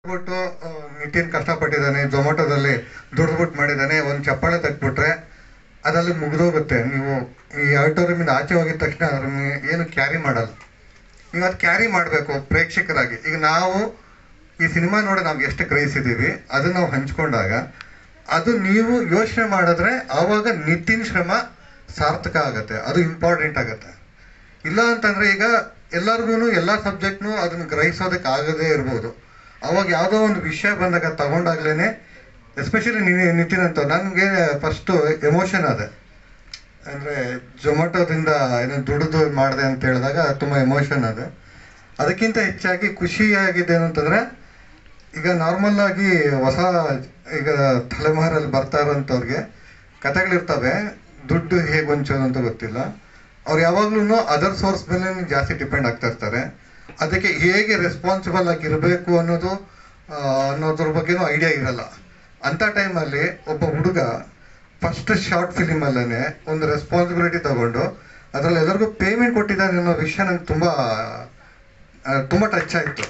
ಬಿಟ್ಟು ಆ, ನಿತಿನ್ ಕಷ್ಟಪಟ್ಟಿದ್ದಾನೆ ಝೊಮ್ಯಾಟೊದಲ್ಲಿ ದುಡ್ದುಬಿಟ್ಟು ಮಾಡಿದ್ದಾನೆ ಒಂದು ಚಪ್ಪಾಳೆ ತಟ್ಬಿಟ್ರೆ ಅದಲ್ಲಿ ಮುಗಿದೋಗುತ್ತೆ ನೀವು ಈ ಆಡಿಟೋರಿಯಮಿಂದ ಆಚೆ ಹೋಗಿದ ತಕ್ಷಣ ಅದ್ರ ಮೇ- ಏನು ಕ್ಯಾರಿ ಮಾಡಲ್ಲ ನೀವು ಅದು ಕ್ಯಾರಿ ಮಾಡಬೇಕು ಪ್ರೇಕ್ಷಕರಾಗಿ ಈಗ ನಾವು ಈ ಸಿನಿಮಾ ನೋಡಿ ನಾವು ಎಷ್ಟು ಗ್ರಹಿಸಿದ್ದೀವಿ ಅದನ್ನ ನಾವು ಹಂಚ್ಕೊಂಡಾಗ ಅದು ನೀವು ಯೋಚನೆ ಮಾಡಿದ್ರೆ ಆವಾಗ ನಿತಿನ್ ಶ್ರಮ ಸಾರ್ಥಕ ಆಗತ್ತೆ ಅದು ಇಂಪಾರ್ಟೆಂಟ್ ಆಗತ್ತೆ ಇಲ್ಲ ಅಂತಂದ್ರೆ ಈಗ ಎಲ್ಲರಿಗೂ ಎಲ್ಲ ಸಬ್ಜೆಕ್ಟ್ನು ಅದನ್ನ ಗ್ರಹಿಸೋದಕ್ಕೆ ಆಗದೇ ಇರ್ಬೋದು ಅವಾಗ ಯಾವುದೋ ಒಂದು ವಿಷಯ ಬಂದಾಗ ತಗೊಂಡಾಗ್ಲೇನೆ ಎಸ್ಪೆಷಲಿ ನಿತಿನ್ ಅಂತ ನನಗೆ ಫಸ್ಟ್ ಎಮೋಷನ್ ಅದೇ ಅಂದರೆ ಜೊಮ್ಯಾಟೊದಿಂದ ಏನೋ ದುಡಿದು ಮಾಡಿದೆ ಅಂತ ಹೇಳಿದಾಗ ತುಂಬ ಎಮೋಷನ್ ಅದೇ ಅದಕ್ಕಿಂತ ಹೆಚ್ಚಾಗಿ ಖುಷಿಯಾಗಿದೆ ಅಂತಂದರೆ ಈಗ ನಾರ್ಮಲ್ ಆಗಿ ಹೊಸ ಈಗ ತಲೆಮಾರಲ್ಲಿ ಬರ್ತಾ ಇರೋಂಥವ್ರಿಗೆ ಕಥೆಗಳಿರ್ತವೆ ದುಡ್ಡು ಹೇಗೆ ಹೊಂಚೋದು ಅಂತ ಗೊತ್ತಿಲ್ಲ ಅವ್ರು ಯಾವಾಗ್ಲೂ ಅದರ್ ಸೋರ್ಸ್ ಮೇಲೆ ಜಾಸ್ತಿ ಡಿಪೆಂಡ್ ಆಗ್ತಾ ಇರ್ತಾರೆ ಅದಕ್ಕೆ ಹೇಗೆ ರೆಸ್ಪಾನ್ಸಿಬಲ್ ಆಗಿ ಇರಬೇಕು ಅನ್ನೋದು ಆ, ಅನ್ನೋದ್ರ ಬಗ್ಗೆನೂ ಐಡಿಯಾ ಇರಲ್ಲ ಅಂಥ ಟೈಮಲ್ಲಿ ಒಬ್ಬ ಹುಡುಗ ಫಸ್ಟ್ ಶಾರ್ಟ್ ಫಿಲಿಮಲ್ಲೇ ಒಂದು ರೆಸ್ಪಾನ್ಸಿಬಿಲಿಟಿ ತಗೊಂಡು ಅದರಲ್ಲಿ ಎಲ್ಲರಿಗೂ ಪೇಮೆಂಟ್ ಕೊಟ್ಟಿದ್ದಾನೆ ಅನ್ನೋ ವಿಷಯ ನಂಗೆ ತುಂಬ ಆ, ತುಂಬ ಟಚ್ ಆಯಿತು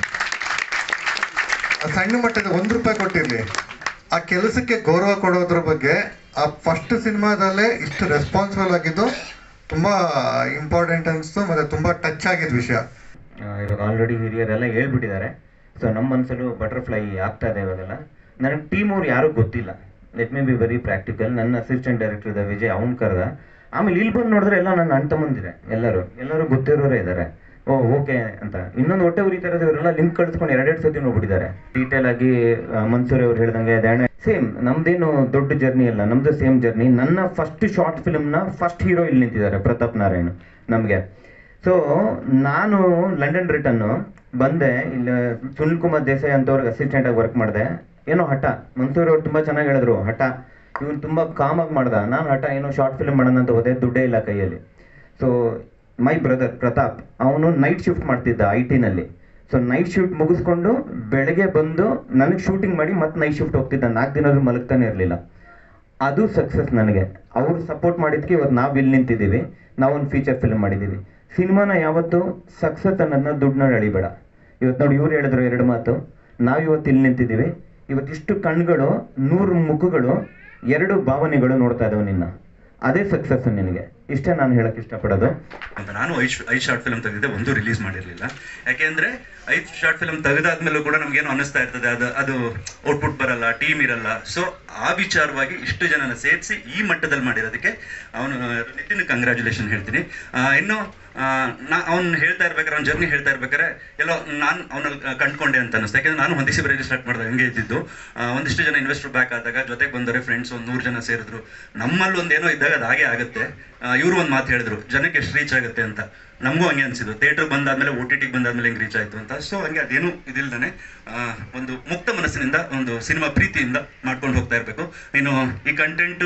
ಆ ಸಣ್ಣ ಮಟ್ಟದ ಒಂದು ರೂಪಾಯಿ ಕೊಟ್ಟಿರಲಿ ಆ ಕೆಲಸಕ್ಕೆ ಗೌರವ ಕೊಡೋದ್ರ ಬಗ್ಗೆ ಆ ಫಸ್ಟ್ ಸಿನಿಮಾದಲ್ಲೇ ಇಷ್ಟು ರೆಸ್ಪಾನ್ಸಿಬಲ್ ಆಗಿದ್ದು ತುಂಬ ಇಂಪಾರ್ಟೆಂಟ್ ಅನಿಸ್ತು ಮತ್ತು ತುಂಬ ಟಚ್ ಆಗಿದ್ದ ವಿಷಯ ಆ, ಇವಾಗ ಆಲ್ರೆಡಿ ಹಿರಿಯರೆಲ್ಲ ಹೇಳ್ಬಿಟ್ಟಿದ್ದಾರೆ ಸೊ ನಮ್ಮ ಮನಸ್ಸಲ್ಲೂ ಬಟರ್ಫ್ಲೈ ಆಗ್ತಾ ಇದೆ ಇವಾಗೆಲ್ಲ ನನಗೆ ಟೀಮ್ ಅವ್ರು ಯಾರೂ ಗೊತ್ತಿಲ್ಲ let me be very practical ನನ್ನ ಅಸಿಸ್ಟೆಂಟ್ ಡೈರೆಕ್ಟರ್ ಇದ್ದ ವಿಜಯ್ ಅವ್ನು ಕರೆದ ಆಮೇಲೆ ಇಲ್ಲಿ ಬಂದು ನೋಡಿದ್ರೆ ಎಲ್ಲ ನನ್ನ ಅಣ್ಣ ತಮ್ಮಂದಿರೆ ಎಲ್ಲರೂ ಎಲ್ಲರೂ ಗೊತ್ತಿರೋರೇ ಇದ್ದಾರೆ ಓ ಓಕೆ ಅಂತ ಇನ್ನೊಂದು ಹೊಟ್ಟೆ ಉರಿತಾ ಇರೋದು ಇವರೆಲ್ಲ ಲಿಂಕ್ ಕಳಿಸ್ಕೊಂಡು ಎರಡೆರಡು ಸತಿ ನೋಡ್ಬಿಟ್ಟಿದ್ದಾರೆ ಡೀಟೇಲ್ ಆಗಿ ಆ, ಮನ್ಸೂರಿ ಅವ್ರು ಹೇಳ್ದಂಗೆ ದಾಣ ಸೇಮ್ ನಮ್ದೇನು ದೊಡ್ಡ ಜರ್ನಿ ಅಲ್ಲ ನಮ್ದು ಸೇಮ್ ಜರ್ನಿ ನನ್ನ ಫಸ್ಟ್ ಶಾರ್ಟ್ ಫಿಲ್ಮ್ನ ಫಸ್ಟ್ ಹೀರೋ ಇಲ್ಲಿ ನಿಂತಿದ್ದಾರೆ ಪ್ರತಾಪ್ ನಾರಾಯಣ್ ನಮಗೆ ಸೊ ನಾನು ಲಂಡನ್ ರಿಟರ್ನ್ ಬಂದೆ ಇಲ್ಲಿ ಸುನಿಲ್ ಕುಮಾರ್ ದೇಸಾಯಿ ಅಂತವ್ರಿಗೆ ಅಸಿಸ್ಟೆಂಟ್ ಆಗಿ ವರ್ಕ್ ಮಾಡಿದೆ ಏನೋ ಹಠ ಮನ್ಸೂರ್ ಅವ್ರು ತುಂಬಾ ಚೆನ್ನಾಗಿ ಹೇಳಿದ್ರು ಹಠ ಇವನು ತುಂಬಾ ಕಾಮ್ ಆಗಿ ಮಾಡ್ದ ನಾನು ಹಠ ಏನೋ ಶಾರ್ಟ್ ಫಿಲ್ಮ್ ಮಾಡೋಣ ಅಂತ ಹೋದೆ ದುಡ್ಡೇ ಇಲ್ಲ ಕೈಯಲ್ಲಿ ಸೊ ಮೈ ಬ್ರದರ್ ಪ್ರತಾಪ್ ಅವನು ನೈಟ್ ಶಿಫ್ಟ್ ಮಾಡ್ತಿದ್ದ ಐ ಟಿನಲ್ಲಿ ಸೊ ನೈಟ್ ಶಿಫ್ಟ್ ಮುಗಿಸ್ಕೊಂಡು ಬೆಳಗ್ಗೆ ಬಂದು ನನಗೆ ಶೂಟಿಂಗ್ ಮಾಡಿ ಮತ್ತೆ ನೈಟ್ ಶಿಫ್ಟ್ ಹೋಗ್ತಿದ್ದ ನಾಲ್ಕು ದಿನ ಆದ್ರೂ ಮಲಗ್ತಾನೆ ಇರಲಿಲ್ಲ ಅದು ಸಕ್ಸಸ್ ನನಗೆ ಅವ್ರು ಸಪೋರ್ಟ್ ಮಾಡಿದ್ಕೆ ಇವತ್ತು ನಾವು ಇಲ್ಲಿ ನಿಂತಿದ್ದೀವಿ ನಾವೊಂದು ಫೀಚರ್ ಫಿಲ್ಮ್ ಮಾಡಿದ್ದೀವಿ ಸಿನಿಮಾನ ಯಾವತ್ತು ಸಕ್ಸಸ್ ಅನ್ನೋದನ್ನ ದುಡ್ಡನ್ನ ಎಳಿಬೇಡ ಇವತ್ತು ನೋಡಿ ಇವ್ರು ಹೇಳಿದ್ರು ಎರಡು ಮಾತು ನಾವು ಇವತ್ತು ಇಲ್ಲಿ ನಿಂತಿದ್ದೀವಿ ಇವತ್ತಿಷ್ಟು ಕಣ್ಗಳು ನೂರು ಮುಖಗಳು ಎರಡು ಭಾವನೆಗಳು ನೋಡ್ತಾ ಇದಾವೆ ನಿನ್ನ ಅದೇ ಸಕ್ಸಸ್ ನಿನಗೆ ಇಷ್ಟೇ ನಾನು ಹೇಳಕ್ ಇಷ್ಟಪಡೋದು ಅಂತ ನಾನು ಐದು ಐದು ಶಾರ್ಟ್ ಫಿಲ್ಮ್ ತೆಗೆದಿದ್ದೆ ಒಂದು ರಿಲೀಸ್ ಮಾಡಿರಲಿಲ್ಲ ಯಾಕೆಂದ್ರೆ ಐದು ಶಾರ್ಟ್ ಫಿಲ್ಮ್ ತೆಗೆದಾದ್ಮೇಲೂ ಕೂಡ ನಮ್ಗೇನು ಅನ್ನಿಸ್ತಾ ಇರ್ತದೆ ಅದು ಅದು ಔಟ್ಪುಟ್ ಬರಲ್ಲ ಟೀಮ್ ಇರಲ್ಲ ಸೊ ಆ ವಿಚಾರವಾಗಿ ಇಷ್ಟು ಜನನ ಸೇರಿಸಿ ಈ ಮಟ್ಟದಲ್ಲಿ ಮಾಡಿರೋದಕ್ಕೆ ಅವನು ನಿತಿನ್ ಕಂಗ್ರ್ಯಾಚುಲೇಷನ್ ಹೇಳ್ತೀನಿ ಆ, ಇನ್ನು ಆ, ನಾ ಅವ್ನು ಹೇಳ್ತಾ ಇರ್ಬೇಕಾದ್ರೆ ಅವ್ನ ಜರ್ನಿ ಹೇಳ್ತಾ ಇರ್ಬೇಕಾದ್ರೆ ಎಲ್ಲೋ ನಾನು ಅವನಲ್ಲಿ ಕಂಡ್ಕೊಂಡೆ ಅಂತ ಅನಿಸ್ತು ಯಾಕೆಂದ್ರೆ ನಾನು ಹೊಂದಿಸಿ ಬರೆಯಲು ಸ್ಟಾರ್ಟ್ ಮಾಡಿದಾಗ ಹಂಗೆ ಇದ್ದಿದ್ದು ಆ, ಒಂದಿಷ್ಟು ಜನ ಇನ್ವೆಸ್ಟರ್ ಬ್ಯಾಕ್ ಆದಾಗ ಜೊತೆಗೆ ಬಂದರೆ ಫ್ರೆಂಡ್ಸ್ ಒಂದು ನೂರು ಜನ ಸೇರಿದ್ರು ನಮ್ಮಲ್ಲಿ ಒಂದು ಏನೋ ಇದ್ದಾಗ ಅದು ಹಾಗೆ ಆಗುತ್ತೆ ಇವರು ಒಂದು ಮಾತು ಹೇಳಿದ್ರು ಜನಕ್ಕೆ ಎಷ್ಟು ರೀಚ್ ಆಗುತ್ತೆ ಅಂತ ನಮಗೂ ಹಂಗೆ ಅನ್ಸಿದ್ದು ಥಿಯೇಟರ್ ಬಂದಾದ್ಮೇಲೆ ಓ ಟಿ ಟಿಗೆ ಬಂದಾದ್ಮೇಲೆ ಹೆಂಗೆ ರೀಚ್ ಆಯ್ತು ಅಂತ ಸೊ ಹಂಗೆ ಅದೇನು ಇದಿಲ್ದೇ ಒಂದು ಮುಕ್ತ ಮನಸ್ಸಿನಿಂದ ಒಂದು ಸಿನಿಮಾ ಪ್ರೀತಿಯಿಂದ ಮಾಡ್ಕೊಂಡು ಹೋಗ್ತಾ ಇರಬೇಕು ಇನ್ನು ಈ ಕಂಟೆಂಟು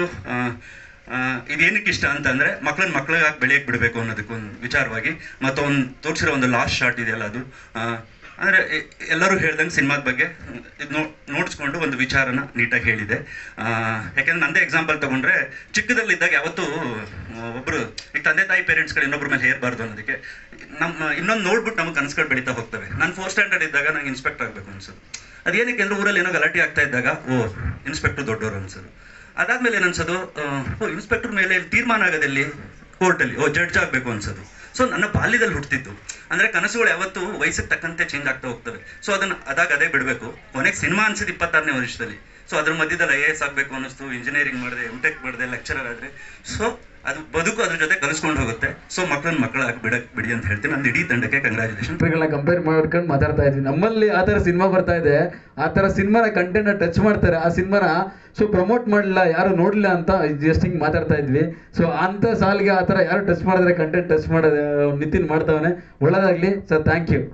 ಇದೇನಕ್ಕೆ ಇಷ್ಟ ಅಂತ ಅಂದ್ರೆ ಮಕ್ಕಳನ್ನ ಮಕ್ಕಳಿಗಾಗಿ ಬೆಳೆಯಕ್ಕೆ ಬಿಡಬೇಕು ಅನ್ನೋದಕ್ಕೊಂದು ವಿಚಾರವಾಗಿ ಮತ್ತು ಅವ್ನು ತೋರಿಸಿರೋ ಒಂದು ಲಾಸ್ಟ್ ಶಾರ್ಟ್ ಇದೆಯಲ್ಲ ಅದು ಆ, ಅಂದ್ರೆ ಎ- ಎಲ್ಲರೂ ಹೇಳ್ದಂಗೆ ಸಿನಿಮಾದ ಬಗ್ಗೆ ಇದು ನೋ ನೋಡಿಸ್ಕೊಂಡು ಒಂದು ವಿಚಾರನ ನೀಟಾಗಿ ಹೇಳಿದೆ ಆ, ಯಾಕೆಂದ್ರೆ ನಂದೇ ಎಕ್ಸಾಂಪಲ್ ತಗೊಂಡ್ರೆ ಚಿಕ್ಕದಲ್ಲಿದ್ದಾಗ ಯಾವತ್ತೂ ಆ, ಒಬ್ರು ಈಗ ತಂದೆ ತಾಯಿ ಪೇರೆಂಟ್ಸ್ಗಳು ಇನ್ನೊಬ್ರ ಮೇಲೆ ಹೇರಬಾರ್ದು ಅನ್ನೋದಕ್ಕೆ ನಮ್ಮ ಇನ್ನೊಂದು ನೋಡ್ಬಿಟ್ಟು ನಮಗೆ ಕನಸುಗಳು ಬೆಳೀತಾ ಹೋಗ್ತವೆ ನಾನು ಫೋರ್ತ್ ಸ್ಟ್ಯಾಂಡರ್ಡ್ ಇದ್ದಾಗ ನಂಗೆ ಇನ್ಸ್ಪೆಕ್ಟರ್ ಆಗಬೇಕು ಅನ್ಸೋದು ಅದೇನಕ್ಕೆ ಅಂದ್ರೆ ಊರಲ್ಲಿ ಏನೋ ಗಲಾಟೆ ಆಗ್ತಾ ಇದ್ದಾಗ ಓ ಇನ್ಸ್ಪೆಕ್ಟರ್ ದೊಡ್ಡವರು ಅನ್ಸೋದು ಅದಾದ್ಮೇಲೆ ಏನು ಅನ್ಸೋದು ಆ, ಓ ಇನ್ಸ್ಪೆಕ್ಟರ್ ಮೇಲೆ ತೀರ್ಮಾನ ಆಗೋದಲ್ಲಿ ಕೋರ್ಟಲ್ಲಿ ಓ ಜಡ್ಜ್ ಆಗಬೇಕು ಅನ್ಸೋದು ಸೊ ನನ್ನ ಬಾಲ್ಯದಲ್ಲಿ ಹುಟ್ಟಿದ್ದು ಅಂದ್ರೆ ಕನಸುಗಳು ಯಾವತ್ತೂ ವಯಸ್ಸಿಗೆ ತಕ್ಕಂತೆ ಚೇಂಜ್ ಆಗ್ತಾ ಹೋಗ್ತವೆ ಸೊ ಅದನ್ನ ಅದಾಗ ಅದೇ ಬಿಡಬೇಕು ಕೊನೆಗೆ ಸಿನಿಮಾ ಅನ್ಸಿದ್ದು ಇಪ್ಪತ್ತಾರನೇ ವರ್ಷದಲ್ಲಿ ಸೊ ಅದ್ರ ಮಧ್ಯದಲ್ಲಿ ಐ ಎಸ್ ಆಗಬೇಕು ಅನ್ನಿಸ್ತು ಇಂಜಿನಿಯರಿಂಗ್ ಮಾಡಿದೆ ಎಮ್ ಟೆಕ್ ಮಾಡಿದೆ ಲೆಕ್ಚರರ್ ಆದ್ರೆ ಸೊ ಅದು ಬದುಕು ಅದ್ರ ಜೊತೆ ಕಲಿಸ್ಕೊಂಡು ಹೋಗುತ್ತೆ ಸೊ ಮಕ್ಕಳನ್ನ ಮಕ್ಕಳಾಗಿ ಬಿಡಕ್ ಬಿಡಿ ಅಂತ ಹೇಳ್ತೀನಿ ನನ್ನ ಇಡೀ ತಂಡಕ್ಕೆ ಕಂಗ್ರಾಚುಲೇಷನ್ ಗಳನ್ನ ಕಂಪೇರ್ ಮಾಡ್ಕೊಂಡು ಮಾತಾಡ್ತಾ ಇದ್ವಿ ನಮ್ಮಲ್ಲಿ ಆ ಥರ ಸಿನಿಮಾ ಬರ್ತಾ ಇದೆ ಆ ಥರ ಸಿನಿಮಾನ ಕಂಟೆಂಟ್ ಟಚ್ ಮಾಡ್ತಾರೆ ಆ ಸಿನಿಮಾನ ಸೊ ಪ್ರಮೋಟ್ ಮಾಡಲಿಲ್ಲ ಯಾರು ನೋಡಲಿಲ್ಲ ಅಂತ ಜಸ್ಟ್ ಹಿಂಗೆ ಮಾತಾಡ್ತಾ ಇದ್ವಿ ಸೊ ಅಂತ ಸಾಲಿಗೆ ಆ ಥರ ಯಾರು ಟಚ್ ಮಾಡಿದ್ರೆ ಕಂಟೆಂಟ್ ಟಚ್ ಮಾಡೋದು ನಿತಿನ್ ಮಾಡ್ತಾವನೆ ಒಳ್ಳೇದಾಗ್ಲಿ ಸರ್ ಥ್ಯಾಂಕ್ ಯು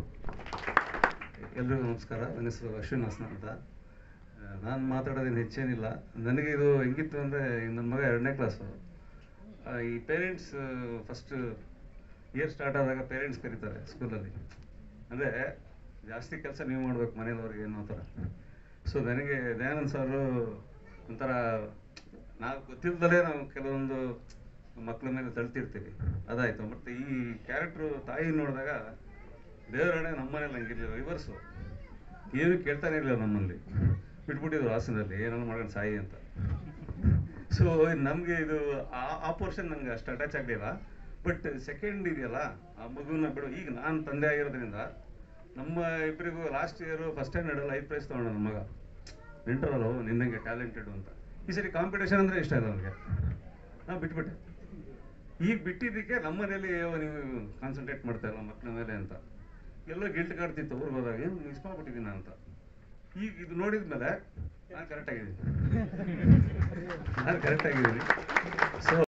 ಎಲ್ರಿಗೂ ನಮಸ್ಕಾರ ನನ್ನ ಹೆಸರು ಅಶ್ವಿನ್ ಹಾಸನ ಅಂತ ನಾನು ಮಾತಾಡೋದೇನು ಹೆಚ್ಚೇನಿಲ್ಲ ನನಗೆ ಇದು ಹೆಂಗಿತ್ತು ಅಂದರೆ ನನ್ನ ಮಗ ಎರಡನೇ ಕ್ಲಾಸು ಈ ಪೇರೆಂಟ್ಸ್ ಫಸ್ಟ್ ಇಯರ್ ಸ್ಟಾರ್ಟ್ ಆದಾಗ ಪೇರೆಂಟ್ಸ್ ಕರೀತಾರೆ ಸ್ಕೂಲಲ್ಲಿ ಅಂದರೆ ಜಾಸ್ತಿ ಕೆಲಸ ನೀವು ಮಾಡ್ಬೇಕು ಮನೇಲವ್ರಿಗೆ ಅನ್ನೋ ಥರ ಸೊ ನನಗೆ ದಯಾನಂದ್ ಸಾರು ಒಂಥರ ನಾವು ಗೊತ್ತಿಲ್ಲದಲೇ ನಾವು ಕೆಲವೊಂದು ಮಕ್ಕಳ ಮೇಲೆ ತಳ್ತಿರ್ತೀವಿ ಅದಾಯಿತು ಮತ್ತು ಈ ಕ್ಯಾರೆಕ್ಟ್ರು ತಾಯಿ ನೋಡಿದಾಗ ದೇವರಣೆ ನಮ್ಮನೇಲಿ ಹಂಗಿರ್ಲಿಲ್ಲ ರಿವರ್ಸು ಏನು ಕೇಳ್ತಾನೆ ಇರಲಿಲ್ಲ ನಮ್ಮಲ್ಲಿ ಬಿಟ್ಬಿಟ್ಟಿದ್ರು ಹಾಸನದಲ್ಲಿ ಏನಾದ್ರು ಮಾಡ್ಕೊಂಡು ಸಾಯಿ ಅಂತ ಸೊ ನಮಗೆ ಇದು ಆ ಆ ಪೋರ್ಷನ್ ನಂಗೆ ಅಷ್ಟು ಅಟ್ಯಾಚ್ ಆಗಲಿಲ್ಲ ಬಟ್ ಸೆಕೆಂಡ್ ಇದೆಯಲ್ಲ ಆ ಮಗುನ ಬಿಡು ಈಗ ನಾನು ತಂದೆ ಆಗಿರೋದ್ರಿಂದ ನಮ್ಮ ಇಬ್ಬರಿಗೂ ಲಾಸ್ಟ್ ಇಯರ್ ಫಸ್ಟ್ ಸ್ಟ್ಯಾಂಡರ್ಡಲ್ಲಿ ಐದು ಪ್ರೈಸ್ ತೊಗೊಂಡ ನನ್ನ ಮಗ ನೆಂಟ್ರಲ್ಲ ನಿನ್ನಂಗೆ ಟ್ಯಾಲೆಂಟೆಡ್ ಅಂತ ಈ ಸರಿ ಕಾಂಪಿಟೇಷನ್ ಅಂದರೆ ಇಷ್ಟ ಇಲ್ಲ ಅವನಿಗೆ ನಾವು ಬಿಟ್ಬಿಟ್ಟೆ ಈಗ ಬಿಟ್ಟಿದ್ದಕ್ಕೆ ನಮ್ಮ ಮನೇಲಿ ಅಯ್ಯೋ ನೀವು ಕಾನ್ಸಂಟ್ರೇಟ್ ಮಾಡ್ತಾ ಇಲ್ಲ ಮಕ್ಕಳ ಮೇಲೆ ಅಂತ ಎಲ್ಲೋ ಗಿಲ್ಟ್ ಕಾಡ್ತಿತ್ತು ಊರಿಗೆ ಹೋದಾಗ ಏನು ಮಿಸ್ ಮಾಡ್ಬಿಟ್ಟಿದ್ದೀನಿ ಅಂತ ಈಗ ಇದು ನೋಡಿದ ಮೇಲೆ ನಾನು ಕರೆಕ್ಟ್ ಆಗಿದ್ದೀನಿ ನಾನು ಕರೆಕ್ಟ್ ಆಗಿದ್ದೀನಿ ಸೊ